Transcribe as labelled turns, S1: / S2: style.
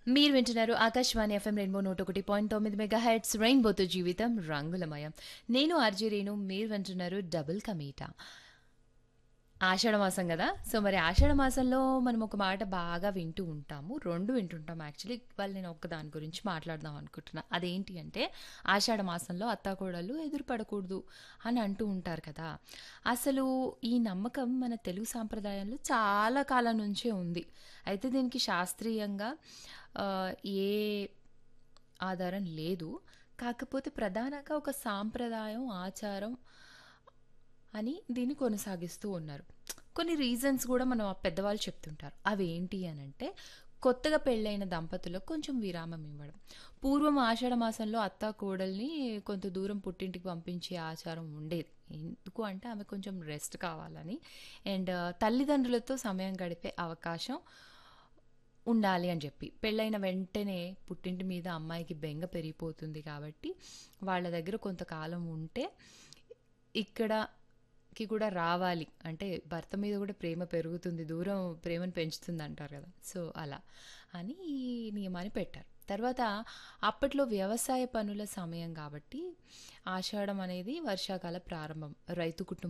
S1: మీరు వింటున్నారు Akashvani FM rainbow నూట ఒకటి పాయింట్ తొమ్మిది మెగా హెడ్స్ రెయిన్బోతో జీవితం రంగులమయం నేను ఆర్జీ రేణు మీరు వింటున్నారు డబుల్ కమీటా ఆషాఢ మాసం కదా సో మరి ఆషాఢ మాసంలో మనం ఒక మాట బాగా వింటూ ఉంటాము రెండు వింటుంటాం యాక్చువల్లీ వాళ్ళు నేను ఒక్క దాని గురించి మాట్లాడదాం అనుకుంటున్నా అదేంటి అంటే ఆషాఢ మాసంలో అత్తాకోడళ్ళు ఎదురుపడకూడదు అని అంటూ ఉంటారు కదా అసలు ఈ నమ్మకం మన తెలుగు సాంప్రదాయంలో చాలా కాలం నుంచే ఉంది అయితే దీనికి శాస్త్రీయంగా ఆ, ఏ ఆధారం లేదు కాకపోతే ప్రధానంగా ఒక సాంప్రదాయం ఆచారం అని దీన్ని కొనసాగిస్తూ ఉన్నారు కొన్ని రీజన్స్ కూడా మనం ఆ పెద్దవాళ్ళు చెప్తుంటారు అవి ఏంటి అని అంటే కొత్తగా పెళ్ళైన దంపతులకు కొంచెం విరామం ఇవ్వడం పూర్వం ఆషాఢ మాసంలో అత్త కోడల్ని కొంత దూరం పుట్టింటికి పంపించే ఆచారం ఉండేది ఎందుకు అంటే ఆమె కొంచెం రెస్ట్ కావాలని అండ్ తల్లిదండ్రులతో సమయం గడిపే అవకాశం ఉండాలి అని చెప్పి పెళ్ళైన వెంటనే పుట్టింటి మీద అమ్మాయికి బెంగ పెరిగిపోతుంది కాబట్టి వాళ్ళ దగ్గర కొంతకాలం ఉంటే ఇక్కడకి కూడా రావాలి అంటే భర్త మీద కూడా ప్రేమ పెరుగుతుంది దూరం ప్రేమను పెంచుతుంది అంటారు కదా సో అలా అని ఈ నియమాన్ని పెట్టారు తర్వాత అప్పట్లో వ్యవసాయ పనుల సమయం కాబట్టి ఆషాఢం అనేది వర్షాకాల ప్రారంభం రైతు కుటుంబం